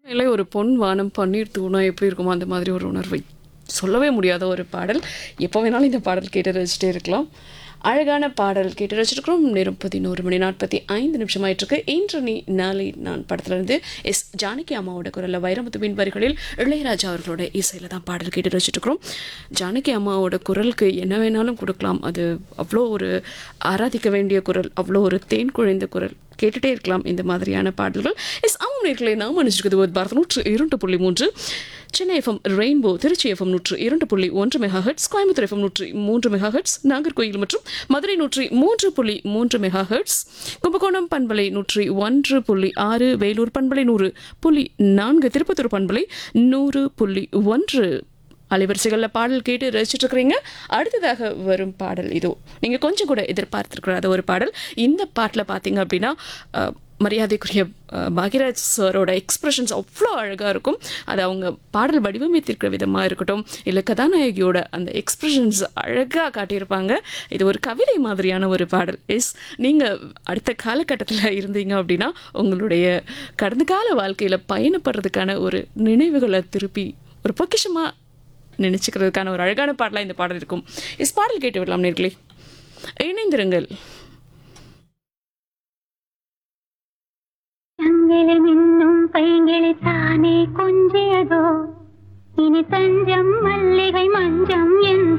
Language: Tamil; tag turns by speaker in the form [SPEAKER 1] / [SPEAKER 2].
[SPEAKER 1] இல்லை ஒரு பொன் வானம் பன்னீர் தூணா எப்படி இருக்குமோ அந்த மாதிரி ஒரு உணர்வை சொல்லவே முடியாத ஒரு பாடல் எப்போ வேணாலும் இந்த பாடல் கேட்டு ரசிச்சிட்டே இருக்கலாம் அழகான பாடல் கேட்டு ரசிச்சிருக்கிறோம் நேரம் பதினோரு மணி நாற்பத்தி ஐந்து நிமிஷம் ஆயிட்டிருக்கு இன்று நீ நாளை நான் படத்துலேருந்து எஸ் ஜானகி அம்மாவோட குரலில் வைரமுத்துவின் வரிகளில் இளையராஜா அவர்களோட இசையில் தான் பாடல் கேட்டு ரசிச்சிட்ருக்கிறோம் ஜானகி அம்மாவோட குரலுக்கு என்ன வேணாலும் கொடுக்கலாம் அது அவ்வளோ ஒரு ஆராதிக்க வேண்டிய குரல் அவ்வளோ ஒரு தேன் குழைந்த குரல் கேட்டுட்டே இருக்கலாம் இந்த மாதிரியான பாடல்கள் எஸ் ஆமாம் நேர்களை நாம் அணிஞ்சிருக்கிறது ஒரு பாரத நூற்று இரண்டு புள்ளி மூன்று Chennai FM rainbow Trichy FM நூற்று இரண்டு புள்ளி ஒன்று மெகா ஹெட்ஸ் கோயம்புத்தூர் எஃப்எம் நூற்றி மூன்று மெகா ஹெட்ஸ் நாகர்கோயில் மற்றும் மதுரை நூற்றி மூன்று புள்ளி மூன்று மெகா ஹெட்ஸ் கும்பகோணம் பண்பலை நூற்றி ஒன்று புள்ளி ஆறு வேலூர் பண்பலை நூறு புள்ளி நான்கு திருப்பத்தூர் பண்பலை நூறு புள்ளி ஒன்று அலைவரிசைகளில் பாடல் கேட்டு ரசிச்சுட்டு இருக்கிறீங்க அடுத்ததாக வரும் பாடல் இதோ நீங்கள் கொஞ்சம் கூட எதிர்பார்த்துருக்காத ஒரு பாடல் இந்த பாட்டில் பார்த்தீங்க அப்படின்னா அஹ், மரியாதைக்குரிய அஹ், பாக்யராஜ் சாரோட எக்ஸ்பிரஷன்ஸ் அவ்வளோ அழகாக இருக்கும் அது அவங்க பாடல் வடிவமைத்திருக்கிற விதமாக இருக்கட்டும் இல்லை கதாநாயகியோட அந்த எக்ஸ்பிரஷன்ஸ் அழகாக காட்டியிருப்பாங்க இது ஒரு கவிதை மாதிரியான ஒரு பாடல் எஸ் நீங்கள் அடுத்த காலகட்டத்தில் இருந்தீங்க அப்படின்னா உங்களுடைய கடந்த கால வாழ்க்கையில் பயணப்படுறதுக்கான ஒரு நினைவுகளை திருப்பி ஒரு பொக்கிஷமாக நினைச்சுக்கிறதுக்கான ஒரு அழகான பாடலாக இந்த பாடல் இருக்கும் இஸ் பாடல் கேட்டு விடலாம் நேர்களே இணைந்திருங்கள்
[SPEAKER 2] சங்கிலி மின்னும் பைங்கிளி தானே கொஞ்சியதோ இனி தஞ்சம் மல்லிகை மஞ்சம் என்று